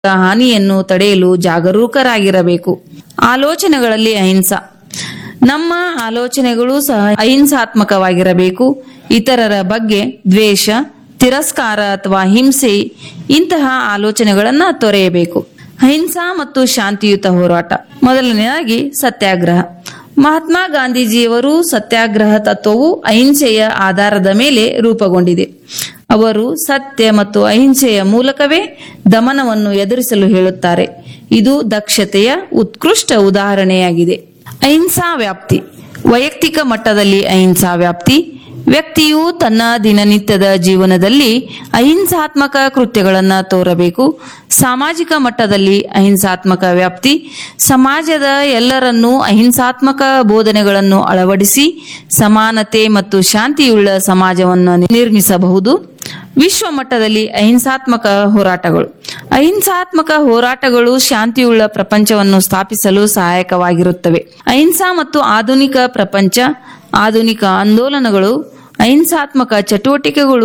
ಹಾನಿಯನ್ನು ತಡೆಯಲು ಜಾಗರೂಕರಾಗಿರಬೇಕು ಆಲೋಚನೆಗಳಲ್ಲಿ ಅಹಿಂಸಾ ನಮ್ಮ ಆಲೋಚನೆಗಳು ಸಹ ಅಹಿಂಸಾತ್ಮಕವಾಗಿರಬೇಕು ಇತರರ ಬಗ್ಗೆ ದ್ವೇಷ ತಿರಸ್ಕಾರ ಅಥವಾ ಹಿಂಸೆ ಇಂತಹ ಆಲೋಚನೆಗಳನ್ನ ತೊರೆಯಬೇಕು ಅಹಿಂಸಾ ಮತ್ತು ಶಾಂತಿಯುತ ಹೋರಾಟ ಮೊದಲನೆಯದಾಗಿ ಸತ್ಯಾಗ್ರಹ ಮಹಾತ್ಮ ಗಾಂಧೀಜಿಯವರು ಸತ್ಯಾಗ್ರಹ ತತ್ವವು ಅಹಿಂಸೆಯ ಆಧಾರದ ಮೇಲೆ ರೂಪುಗೊಂಡಿದೆ ಅವರು ಸತ್ಯ ಮತ್ತು ಅಹಿಂಸೆಯ ಮೂಲಕವೇ ದಮನವನ್ನು ಎದುರಿಸಲು ಹೇಳುತ್ತಾರೆ ಇದು ದಕ್ಷತೆಯ ಉತ್ಕೃಷ್ಟ ಉದಾಹರಣೆಯಾಗಿದೆ ಅಹಿಂಸಾ ವ್ಯಾಪ್ತಿ ವೈಯಕ್ತಿಕ ಮಟ್ಟದಲ್ಲಿ ಅಹಿಂಸಾ ವ್ಯಾಪ್ತಿ ವ್ಯಕ್ತಿಯು ತನ್ನ ದಿನನಿತ್ಯದ ಜೀವನದಲ್ಲಿ ಅಹಿಂಸಾತ್ಮಕ ಕೃತ್ಯಗಳನ್ನು ತೋರಬೇಕು ಸಾಮಾಜಿಕ ಮಟ್ಟದಲ್ಲಿ ಅಹಿಂಸಾತ್ಮಕ ವ್ಯಾಪ್ತಿ ಸಮಾಜದ ಎಲ್ಲರನ್ನೂ ಅಹಿಂಸಾತ್ಮಕ ಬೋಧನೆಗಳನ್ನು ಅಳವಡಿಸಿ ಸಮಾನತೆ ಮತ್ತು ಶಾಂತಿಯುಳ್ಳ ಸಮಾಜವನ್ನು ನಿರ್ಮಿಸಬಹುದು ವಿಶ್ವ ಮಟ್ಟದಲ್ಲಿ ಅಹಿಂಸಾತ್ಮಕ ಹೋರಾಟಗಳು ಅಹಿಂಸಾತ್ಮಕ ಹೋರಾಟಗಳು ಶಾಂತಿಯುಳ್ಳ ಪ್ರಪಂಚವನ್ನು ಸ್ಥಾಪಿಸಲು ಸಹಾಯಕವಾಗಿರುತ್ತವೆ ಅಹಿಂಸಾ ಮತ್ತು ಆಧುನಿಕ ಪ್ರಪಂಚ ಆಧುನಿಕ ಆಂದೋಲನಗಳು ಅಹಿಂಸಾತ್ಮಕ ಚಟುವಟಿಕೆಗಳು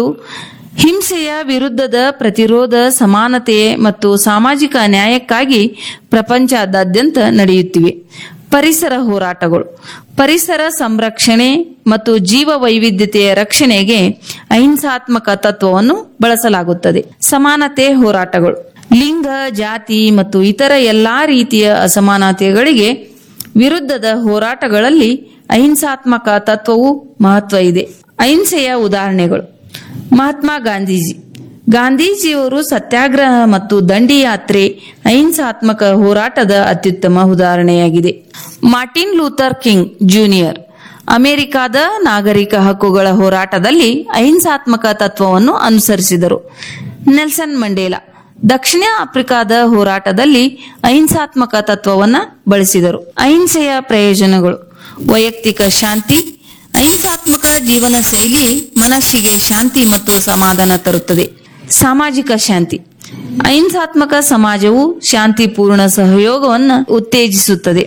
ಹಿಂಸೆಯ ವಿರುದ್ಧದ ಪ್ರತಿರೋಧ ಸಮಾನತೆ ಮತ್ತು ಸಾಮಾಜಿಕ ನ್ಯಾಯಕ್ಕಾಗಿ ಪ್ರಪಂಚದಾದ್ಯಂತ ನಡೆಯುತ್ತಿವೆ ಪರಿಸರ ಹೋರಾಟಗಳು ಪರಿಸರ ಸಂರಕ್ಷಣೆ ಮತ್ತು ಜೀವ ವೈವಿಧ್ಯತೆಯ ರಕ್ಷಣೆಗೆ ಅಹಿಂಸಾತ್ಮಕ ತತ್ವವನ್ನು ಬಳಸಲಾಗುತ್ತದೆ ಸಮಾನತೆ ಹೋರಾಟಗಳು ಲಿಂಗ ಜಾತಿ ಮತ್ತು ಇತರ ಎಲ್ಲಾ ರೀತಿಯ ಅಸಮಾನತೆಗಳಿಗೆ ವಿರುದ್ಧದ ಹೋರಾಟಗಳಲ್ಲಿ ಅಹಿಂಸಾತ್ಮಕ ತತ್ವವು ಮಹತ್ವ ಇದೆ ಅಹಿಂಸೆಯ ಉದಾಹರಣೆಗಳು ಮಹಾತ್ಮ ಗಾಂಧೀಜಿ ಗಾಂಧೀಜಿಯವರು ಸತ್ಯಾಗ್ರಹ ಮತ್ತು ದಂಡಿ ಯಾತ್ರೆ ಅಹಿಂಸಾತ್ಮಕ ಹೋರಾಟದ ಅತ್ಯುತ್ತಮ ಉದಾಹರಣೆಯಾಗಿದೆ ಮಾರ್ಟಿನ್ ಲೂಥರ್ ಕಿಂಗ್ ಜೂನಿಯರ್ ಅಮೆರಿಕಾದ ನಾಗರಿಕ ಹಕ್ಕುಗಳ ಹೋರಾಟದಲ್ಲಿ ಅಹಿಂಸಾತ್ಮಕ ತತ್ವವನ್ನು ಅನುಸರಿಸಿದರು ನೆಲ್ಸನ್ ಮಂಡೇಲಾ ದಕ್ಷಿಣ ಆಫ್ರಿಕಾದ ಹೋರಾಟದಲ್ಲಿ ಅಹಿಂಸಾತ್ಮಕ ತತ್ವವನ್ನ ಬಳಸಿದರು ಅಹಿಂಸೆಯ ಪ್ರಯೋಜನಗಳು ವೈಯಕ್ತಿಕ ಶಾಂತಿ ಅಹಿಂಸಾತ್ಮಕ ಜೀವನ ಶೈಲಿ ಮನಸ್ಸಿಗೆ ಶಾಂತಿ ಮತ್ತು ಸಮಾಧಾನ ತರುತ್ತದೆ ಸಾಮಾಜಿಕ ಶಾಂತಿ ಅಹಿಂಸಾತ್ಮಕ ಸಮಾಜವು ಶಾಂತಿಪೂರ್ಣ ಸಹಯೋಗವನ್ನು ಉತ್ತೇಜಿಸುತ್ತದೆ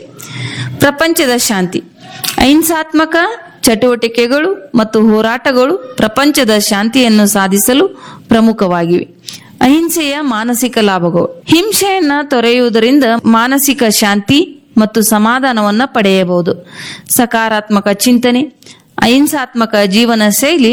ಪ್ರಪಂಚದ ಶಾಂತಿ ಅಹಿಂಸಾತ್ಮಕ ಚಟುವಟಿಕೆಗಳು ಮತ್ತು ಹೋರಾಟಗಳು ಪ್ರಪಂಚದ ಶಾಂತಿಯನ್ನು ಸಾಧಿಸಲು ಪ್ರಮುಖವಾಗಿವೆ ಅಹಿಂಸೆಯ ಮಾನಸಿಕ ಲಾಭಗಳು ಹಿಂಸೆಯನ್ನ ತೊರೆಯುವುದರಿಂದ ಮಾನಸಿಕ ಶಾಂತಿ ಮತ್ತು ಸಮಾಧಾನವನ್ನ ಪಡೆಯಬಹುದು ಸಕಾರಾತ್ಮಕ ಚಿಂತನೆ ಅಹಿಂಸಾತ್ಮಕ ಜೀವನ ಶೈಲಿ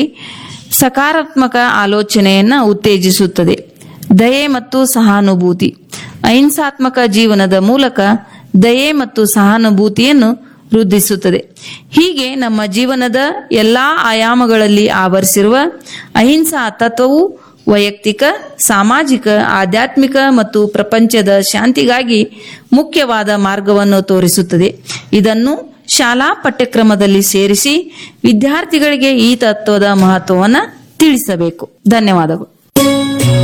ಸಕಾರಾತ್ಮಕ ಆಲೋಚನೆಯನ್ನ ಉತ್ತೇಜಿಸುತ್ತದೆ ದಯೆ ಮತ್ತು ಸಹಾನುಭೂತಿ ಅಹಿಂಸಾತ್ಮಕ ಜೀವನದ ಮೂಲಕ ದಯೆ ಮತ್ತು ಸಹಾನುಭೂತಿಯನ್ನು ವೃದ್ಧಿಸುತ್ತದೆ ಹೀಗೆ ನಮ್ಮ ಜೀವನದ ಎಲ್ಲಾ ಆಯಾಮಗಳಲ್ಲಿ ಆವರಿಸಿರುವ ಅಹಿಂಸಾ ತತ್ವವು ವೈಯಕ್ತಿಕ ಸಾಮಾಜಿಕ ಆಧ್ಯಾತ್ಮಿಕ ಮತ್ತು ಪ್ರಪಂಚದ ಶಾಂತಿಗಾಗಿ ಮುಖ್ಯವಾದ ಮಾರ್ಗವನ್ನು ತೋರಿಸುತ್ತದೆ ಇದನ್ನು ಶಾಲಾ ಪಠ್ಯಕ್ರಮದಲ್ಲಿ ಸೇರಿಸಿ ವಿದ್ಯಾರ್ಥಿಗಳಿಗೆ ಈ ತತ್ವದ ಮಹತ್ವವನ್ನು ತಿಳಿಸಬೇಕು ಧನ್ಯವಾದಗಳು